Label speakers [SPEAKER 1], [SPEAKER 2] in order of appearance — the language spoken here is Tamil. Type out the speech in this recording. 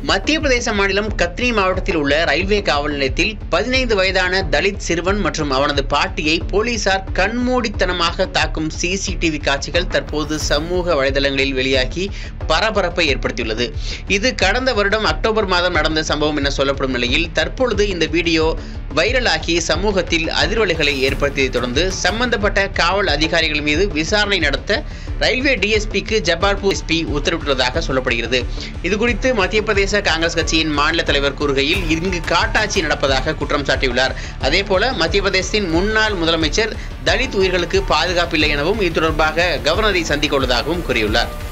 [SPEAKER 1] மத்திய பிரதேச மாநிலம் கத்னி மாவட்டத்தில் உள்ள ரயில்வே காவல் நிலையத்தில் பதினைந்து வயதான தலித் சிறுவன் மற்றும் அவனது பாட்டியை போலீசார் கண்மூடித்தனமாக தாக்கும் சிசிடிவி காட்சிகள் தற்போது சமூக வலைதளங்களில் வெளியாகி பரபரப்பை ஏற்படுத்தியுள்ளது இது கடந்த வருடம் அக்டோபர் மாதம் நடந்த சம்பவம் என சொல்லப்படும் நிலையில் தற்பொழுது இந்த வீடியோ வைரலாகி சமூகத்தில் அதிர்வலைகளை ஏற்படுத்தியதை தொடர்ந்து சம்பந்தப்பட்ட காவல் அதிகாரிகள் மீது விசாரணை நடத்த ரயில்வே டிஎஸ்பிக்கு ஜபால்பூர் எஸ்பி உத்தரவிட்டுள்ளதாக சொல்லப்படுகிறது இது குறித்து மத்திய பிரதேச காங்கிரஸ் கட்சியின் மாநில தலைவர் கூறுகையில் இங்கு காட்டாட்சி நடப்பதாக குற்றம் சாட்டியுள்ளார் அதேபோல மத்திய பிரதேசத்தின் முன்னாள் முதலமைச்சர் தலித் உயிர்களுக்கு பாதுகாப்பில்லை எனவும் இது தொடர்பாக கவர்னரை சந்திக்க உள்ளதாகவும் கூறியுள்ளார்